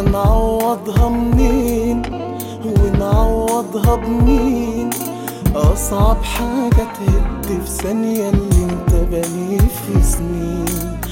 هنعوضها منين ونعوضها بمين أصعب حاجة تهد في ثانية اللي انت بنيه في سنين